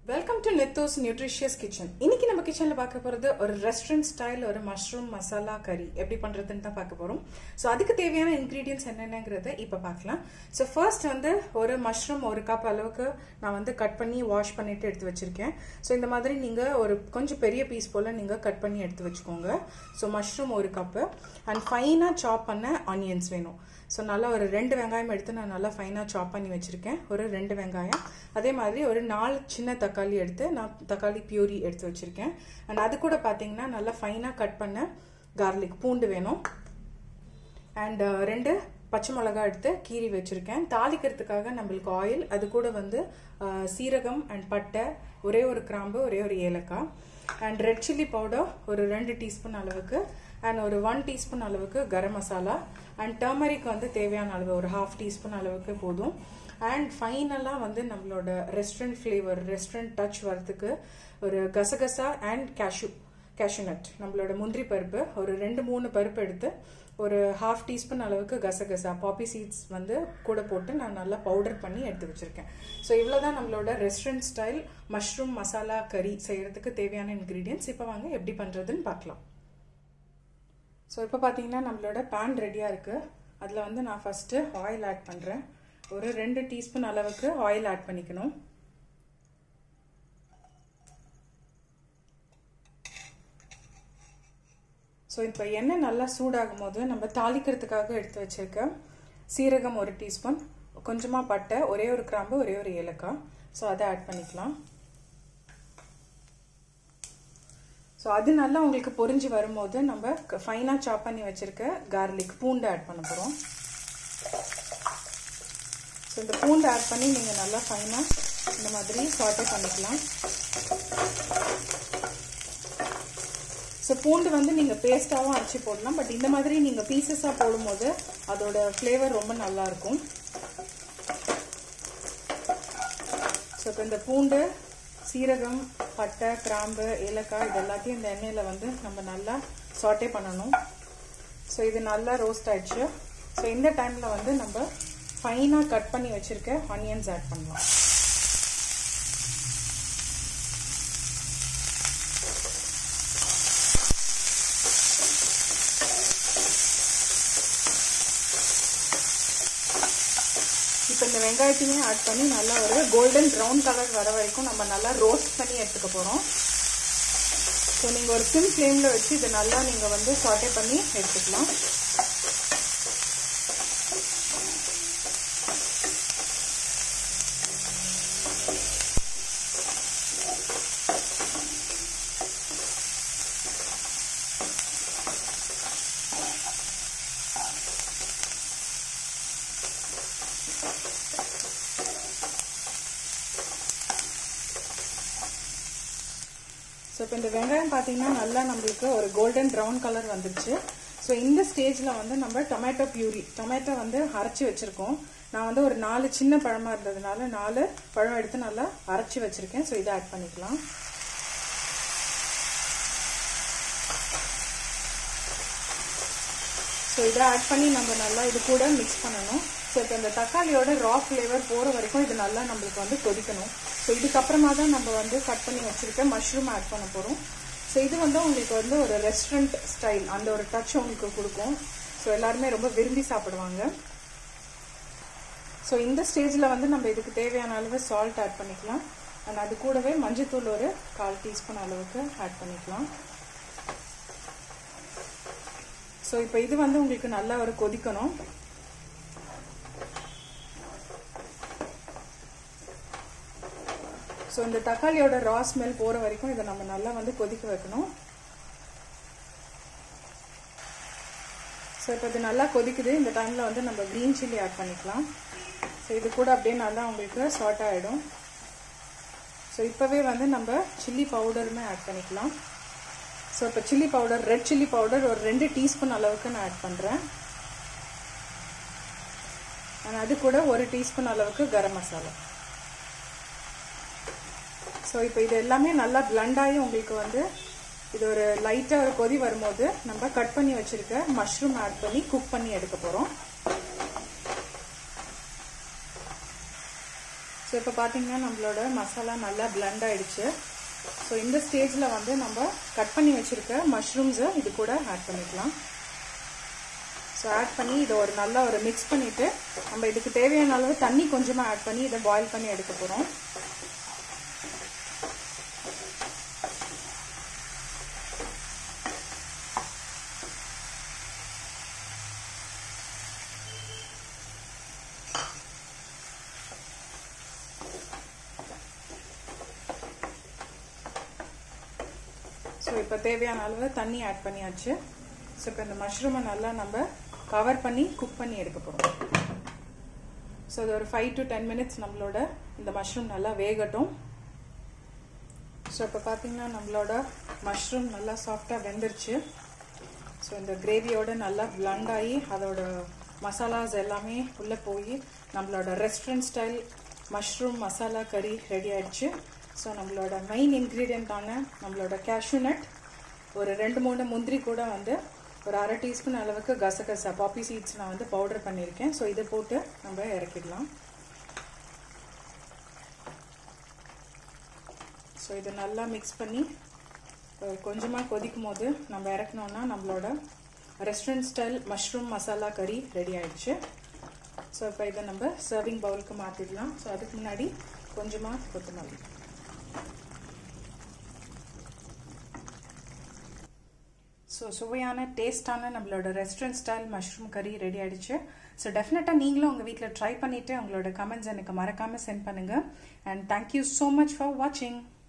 welcome to நெத்தோஸ் nutritious kitchen இன்னைக்கு நம்ம கிச்சன்ல பார்க்க போறது ஒரு ரெஸ்டாரண்ட் ஸ்டைல் ஒரு மஷ்ரூம் மசாலா கறி எப்படி பண்றதுன்னு தான் பார்க்க போறோம் ஸோ அதுக்கு தேவையான இன்கிரீடியன்ஸ் என்னென்னங்கிறத இப்போ பார்க்கலாம் ஸோ ஃபர்ஸ்ட் வந்து ஒரு மஷ்ரூம் ஒரு கப் அளவுக்கு நான் வந்து கட் பண்ணி வாஷ் பண்ணிட்டு எடுத்து வச்சிருக்கேன் ஸோ இந்த மாதிரி நீங்க ஒரு கொஞ்சம் பெரிய பீஸ் போல நீங்க கட் பண்ணி எடுத்து வச்சுக்கோங்க ஸோ மஷ்ரூம் ஒரு கப்பு அண்ட் ஃபைனா சாப் பண்ண ஆனியன்ஸ் வேணும் ஸோ நல்லா ஒரு ரெண்டு வெங்காயம் எடுத்து நான் நல்லா ஃபைனாக சாப் பண்ணி வச்சுருக்கேன் ஒரு ரெண்டு வெங்காயம் அதே மாதிரி ஒரு நாலு சின்ன தக்காளி எடுத்து நான் தக்காளி பியூரி எடுத்து வச்சுருக்கேன் அண்ட் அது கூட பார்த்தீங்கன்னா நல்லா ஃபைனாக கட் பண்ண கார்லிக் பூண்டு வேணும் அண்ட் ரெண்டு பச்சை மிளகா எடுத்து கீறி வச்சுருக்கேன் தாளிக்கிறதுக்காக நம்மளுக்கு ஆயில் அது கூட வந்து சீரகம் அண்ட் பட்டை ஒரே ஒரு கிராம்பு ஒரே ஒரு ஏலக்காய் அண்ட் ரெட் சில்லி பவுடர் ஒரு ரெண்டு டீஸ்பூன் அளவுக்கு அண்ட் ஒரு ஒன் டீஸ்பூன் அளவுக்கு கரம் மசாலா அண்ட் டர்மரிக் வந்து தேவையான அளவு ஒரு ஹாஃப் டீஸ்பூன் அளவுக்கு போதும் அண்ட் ஃபைனலாக வந்து நம்மளோட ரெஸ்டாரண்ட் ஃப்ளேவர் ரெஸ்டாரண்ட் டச் வரதுக்கு ஒரு கசகசா அண்ட் கேஷ்யூ கேஷ்யூ நட் நம்மளோட முந்திரி பருப்பு ஒரு ரெண்டு மூணு பருப்பு எடுத்து ஒரு ஹாஃப் டீஸ்பூன் அளவுக்கு கசகசா பாப்பி சீட்ஸ் வந்து கூட போட்டு நான் நல்லா பவுடர் பண்ணி எடுத்து வச்சிருக்கேன் ஸோ இவ்வளோதான் நம்மளோட ரெஸ்டாரண்ட் ஸ்டைல் மஷ்ரூம் மசாலா கறி செய்யறதுக்கு தேவையான இன்க்ரீடியன்ஸ் இப்போ வாங்க எப்படி பண்ணுறதுன்னு பார்க்கலாம் ஸோ இப்போ பார்த்தீங்கன்னா நம்மளோட பேன் ரெடியாக இருக்குது அதில் வந்து நான் ஃபஸ்ட்டு ஆயில் ஆட் பண்ணுறேன் ஒரு ரெண்டு டீஸ்பூன் அளவுக்கு ஆயில் ஆட் பண்ணிக்கணும் ஸோ இப்போ எண்ணெய் நல்லா சூடாகும் போது நம்ம தாளிக்கிறதுக்காக எடுத்து வச்சிருக்க சீரகம் ஒரு டீஸ்பூன் கொஞ்சமாக பட்டை ஒரே ஒரு கிராம்பு ஒரே ஒரு ஏலக்காய் ஸோ அதை ஆட் பண்ணிக்கலாம் ஸோ அது நல்லா உங்களுக்கு பொறிஞ்சு வரும்போது நம்ம ஃபைனாக சாப் பண்ணி வச்சுருக்க கார்லிக் பூண்டு ஆட் பண்ண போகிறோம் ஸோ இந்த பூண்டு ஆட் பண்ணி நீங்கள் நல்லா ஃபைனாக இந்த மாதிரி சாட்டே பண்ணிக்கலாம் ஸோ பூண்டு வந்து நீங்கள் பேஸ்ட்டாகவும் அரைச்சி போடலாம் பட் இந்த மாதிரி நீங்கள் பீசஸாக போடும்போது அதோட ஃப்ளேவர் ரொம்ப நல்லாயிருக்கும் ஸோ இப்போ இந்த பூண்டு சீரகம் பட்டை கிராம்பு ஏலக்காய் இது எல்லாத்தையும் இந்த எண்ணெயில் வந்து நம்ம நல்லா சாட்டே பண்ணணும் ஸோ இது நல்லா ரோஸ்ட் ஆயிடுச்சு ஸோ இந்த டைமில் வந்து நம்ம ஃபைனாக கட் பண்ணி வச்சுருக்க ஆனியன்ஸ் ஆட் பண்ணலாம் இப்போ இந்த வெங்காயத்தையுமே ஆட் பண்ணி நல்லா ஒரு கோல்டன் ப்ரௌன் கலர் வர வரைக்கும் நம்ம நல்லா ரோஸ்ட் பண்ணி எடுத்துக்க போகிறோம் ஸோ நீங்கள் ஒரு சிம் ஃப்ளேமில் வச்சு இதை நல்லா நீங்கள் வந்து சாட்டே பண்ணி எடுத்துக்கலாம் ஸோ இப்போ இந்த வெங்காயம் பார்த்தீங்கன்னா நல்லா நம்மளுக்கு ஒரு கோல்டன் ப்ரௌன் கலர் வந்துருச்சு ஸோ இந்த ஸ்டேஜில் வந்து நம்ம டொமேட்டோ பியூரி டொமேட்டோ வந்து அரைச்சி வச்சுருக்கோம் நான் வந்து ஒரு நாலு சின்ன பழமாக இருந்ததுனால நாலு பழம் எடுத்து நல்லா அரைச்சி வச்சுருக்கேன் ஸோ இதை ஆட் பண்ணிக்கலாம் ஸோ இதை ஆட் பண்ணி நம்ம நல்லா இது கூட மிக்ஸ் பண்ணணும் ஸோ இப்போ இந்த தக்காளியோட ரா ஃப்ளேவர் போகிற வரைக்கும் இது நல்லா நம்மளுக்கு வந்து கொதிக்கணும் ஸோ இதுக்கப்புறமா தான் நம்ம வந்து கட் பண்ணி வச்சுருக்க மஷ்ரூம் ஆட் பண்ண போகிறோம் ஸோ இது வந்து உங்களுக்கு வந்து ஒரு ரெஸ்டாரண்ட் ஸ்டைல் அந்த ஒரு டச் உங்களுக்கு கொடுக்கும் ஸோ எல்லாருமே ரொம்ப விரும்பி சாப்பிடுவாங்க ஸோ இந்த ஸ்டேஜில் வந்து நம்ம இதுக்கு தேவையான அளவு சால்ட் ஆட் பண்ணிக்கலாம் அண்ட் அது கூடவே மஞ்சத்தூள் ஒரு கால் டீஸ்பூன் அளவுக்கு ஆட் பண்ணிக்கலாம் ஸோ இப்போ இது வந்து உங்களுக்கு நல்லா ஒரு கொதிக்கணும் ஸோ இந்த தக்காளியோட ரா ஸ்மெல் போகிற வரைக்கும் இதை நம்ம நல்லா வந்து கொதிக்க வைக்கணும் ஸோ இப்போ இது நல்லா கொதிக்குது இந்த டைமில் வந்து நம்ம க்ரீன் சில்லி ஆட் பண்ணிக்கலாம் ஸோ இது கூட அப்படியே நல்லா உங்களுக்கு சார்ட் ஆகிடும் ஸோ இப்போவே வந்து நம்ம சில்லி பவுடருமே ஆட் பண்ணிக்கலாம் ஸோ இப்போ chilli powder red chilli powder ஒரு ரெண்டு டீஸ்பூன் அளவுக்கு நான் ஆட் பண்ணுறேன் அண்ட் அது கூட ஒரு டீஸ்பூன் அளவுக்கு கரம் மசாலா ஸோ இப்போ இது எல்லாமே நல்லா பிளண்டாகி உங்களுக்கு வந்து இது ஒரு லைட்டாக ஒரு கொதி வரும்போது நம்ம கட் பண்ணி வச்சுருக்க மஷ்ரூம் ஆட் பண்ணி குக் பண்ணி எடுக்க போகிறோம் ஸோ ஸோ இப்போ பார்த்தீங்கன்னா நம்மளோட மசாலா நல்லா பிளண்ட் ஆயிடுச்சு ஸோ இந்த ஸ்டேஜில் வந்து நம்ம கட் பண்ணி வச்சுருக்க மஷ்ரூம்ஸை இது கூட ஆட் பண்ணிக்கலாம் ஸோ ஆட் பண்ணி இதை ஒரு நல்லா ஒரு மிக்ஸ் பண்ணிவிட்டு நம்ம இதுக்கு தேவையான அளவு தண்ணி கொஞ்சமாக ஆட் பண்ணி இதை பாயில் பண்ணி எடுக்க போகிறோம் ஸோ இப்போ தேவையான அளவு தண்ணி ஆட் பண்ணியாச்சு ஸோ இப்போ இந்த மஷ்ரூமை நல்லா நம்ம கவர் பண்ணி குக் பண்ணி எடுக்க போகிறோம் ஸோ இது ஒரு ஃபைவ் டு டென் மினிட்ஸ் நம்மளோட இந்த மஷ்ரூம் நல்லா வேகட்டும் ஸோ இப்போ பார்த்தீங்கன்னா நம்மளோட மஷ்ரூம் நல்லா சாஃப்டாக வெந்துருச்சு ஸோ இந்த கிரேவியோட நல்லா பிளண்ட் ஆகி அதோட மசாலாஸ் எல்லாமே உள்ளே போய் நம்மளோட ரெஸ்டாரண்ட் ஸ்டைல் மஷ்ரூம் மசாலா கறி ரெடி ஆயிடுச்சு ஸோ நம்மளோட மெயின் இன்க்ரீடியண்ட்டான நம்மளோட கேஷ்யூ நட் ஒரு ரெண்டு மூணு முந்திரி கூட வந்து ஒரு அரை டீஸ்பூன் அளவுக்கு கசகசா பாப்பி சீட்ஸ் நான் வந்து பவுடர் பண்ணியிருக்கேன் ஸோ இதை போட்டு நம்ம இறக்கிடலாம் ஸோ இதை நல்லா மிக்ஸ் பண்ணி கொஞ்சமாக கொதிக்கும் போது நம்ம இறக்கணுன்னா நம்மளோட ரெஸ்டாரண்ட் ஸ்டைல் மஷ்ரூம் மசாலா கறி ரெடி ஆயிடுச்சு ஸோ இப்போ இதை நம்ம சர்விங் பவுலுக்கு மாற்றிடலாம் ஸோ அதுக்கு முன்னாடி கொஞ்சமாக கொத்தமல்லி ஸோ சுவையான டேஸ்டான நம்மளோட ரெஸ்டாரண்ட் ஸ்டைல் மஷ்ரூம் கறி ரெடி ஆயிடுச்சு ஸோ டெஃபினட்டாக நீங்களும் உங்கள் வீட்டில் ட்ரை பண்ணிவிட்டு உங்களோட கமெண்ட்ஸ் எனக்கு மறக்காமல் சென்ட் பண்ணுங்கள் and thank you so much for வாட்சிங்